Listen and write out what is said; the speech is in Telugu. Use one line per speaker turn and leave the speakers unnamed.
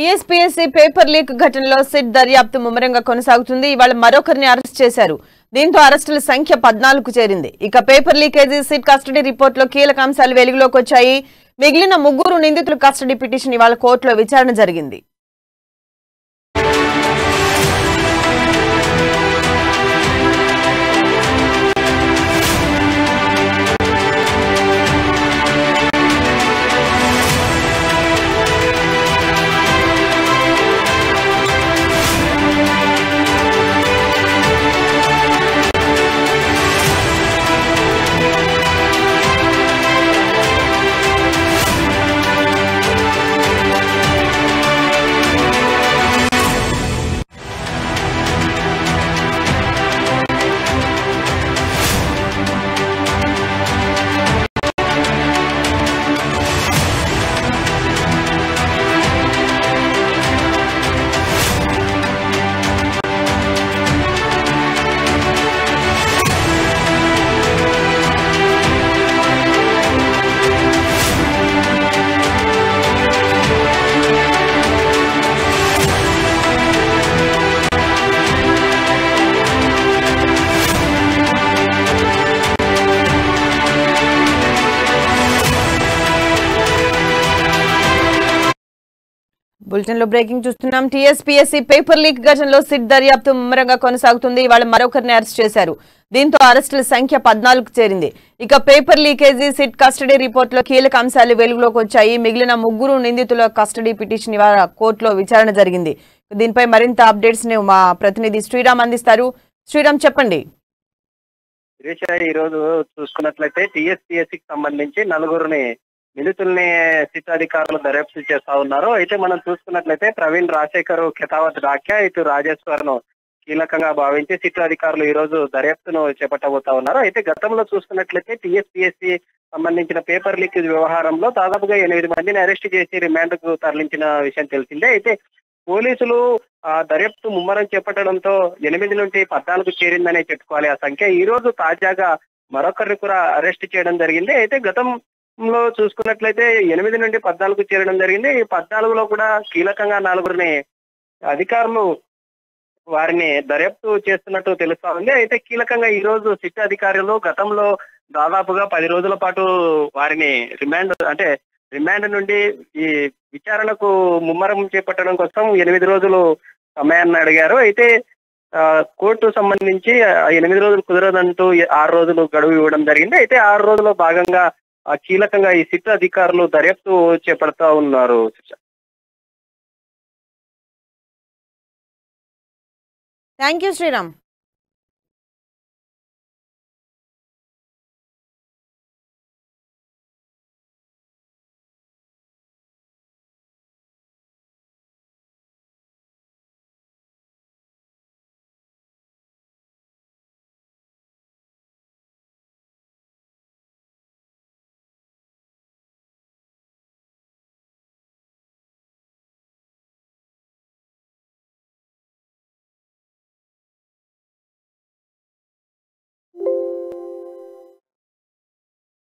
టీఎస్పీఎస్సీ పేపర్ లీక్ ఘటనలో సిట్ దర్యాప్తు ముమ్మరంగా కొనసాగుతుంది ఇవాళ మరొకరిని అరెస్ట్ చేశారు దీంతో అరెస్టుల సంఖ్య పద్నాలుగు చేరింది ఇక పేపర్ లీకేజీ సిట్ కస్టడీ రిపోర్టులో కీలక అంశాలు వెలుగులోకి వచ్చాయి మిగిలిన ముగ్గురు నిందితుల కస్టడీ పిటిషన్ ఇవాళ కోర్టులో విచారణ జరిగింది బులెటిన్ లో బ్రేకింగ్ చూస్తున్నాం టీఎస్పీఎస్సీ పేపర్ లీక్ ఘటనలో సిట్ దర్యాప్తు ముమ్మరంగా కొనసాగుతుంది ఇవాళ మరొకరిని అరెస్ట్ చేశారు దీంతో అరెస్టుల సంఖ్య పద్నాలుగు చేరింది ఇక పేపర్ లీకేజీ సిట్ కస్టడీ రిపోర్టులో కీలక అంశాలు వెలుగులోకి వచ్చాయి మిగిలిన ముగ్గురు నిందితుల కస్టడీ పిటిషన్ ఇవాళ కోర్టులో విచారణ జరిగింది దీనిపై మరింత అప్డేట్స్ ని మా ప్రతినిధి శ్రీరామ్ అందిస్తారు శ్రీరామ్ చెప్పండి
శిరీష ఈ రోజు చూసుకున్నట్లయితే టీఎస్పీఎస్సీకి సంబంధించి నలుగురిని నిందితుల్ని సిట్ అధికారులు దర్యాప్తు చేస్తా ఉన్నారు అయితే మనం చూసుకున్నట్లయితే ప్రవీణ్ రాజశేఖర్ కెతావత్ డాక్యా ఇటు రాజేశ్వర్ ను కీలకంగా భావించి సిట్ అధికారులు ఈ రోజు దర్యాప్తును చేపట్టబోతా ఉన్నారు అయితే గతంలో చూసుకున్నట్లయితే టీఎస్పీఎస్సీ సంబంధించిన పేపర్ లీక్ వ్యవహారంలో దాదాపుగా ఎనిమిది మందిని అరెస్ట్ చేసి రిమాండ్ కు తరలించిన విషయం తెలిసిందే అయితే పోలీసులు ఆ దర్యాప్తు ముమ్మరం చేపట్టడంతో ఎనిమిది నుండి పద్నాలుగు చేరిందనే చెప్పుకోవాలి ఆ సంఖ్య ఈ రోజు తాజాగా మరొకరిని కూడా అరెస్ట్ చేయడం జరిగింది అయితే గతంలో చూసుకున్నట్లయితే ఎనిమిది నుండి పద్నాలుగు చేరడం జరిగింది ఈ పద్నాలుగులో కూడా కీలకంగా నలుగురిని అధికారులు వారిని దర్యాప్తు చేస్తున్నట్టు తెలుస్తా ఉంది అయితే కీలకంగా ఈ రోజు సిట్ అధికారులు గతంలో దాదాపుగా పది రోజుల పాటు వారిని రిమాండ్ అంటే రిమాండ్ నుండి ఈ విచారణకు ముమ్మరం చేపట్టడం కోసం ఎనిమిది రోజులు సమయాన్ని అడిగారు అయితే ఆ, కోర్టు సంబంధించి ఆ, ఎనిమిది రోజులు కుదరదంటూ ఆరు రోజులు గడువు ఇవ్వడం జరిగింది అయితే ఆరు రోజుల్లో భాగంగా ఆ, కీలకంగా ఈ సిట్ అధికారులు దర్యాప్తు చేపడతా ఉన్నారు
థ్యాంక్ యూ శ్రీరామ్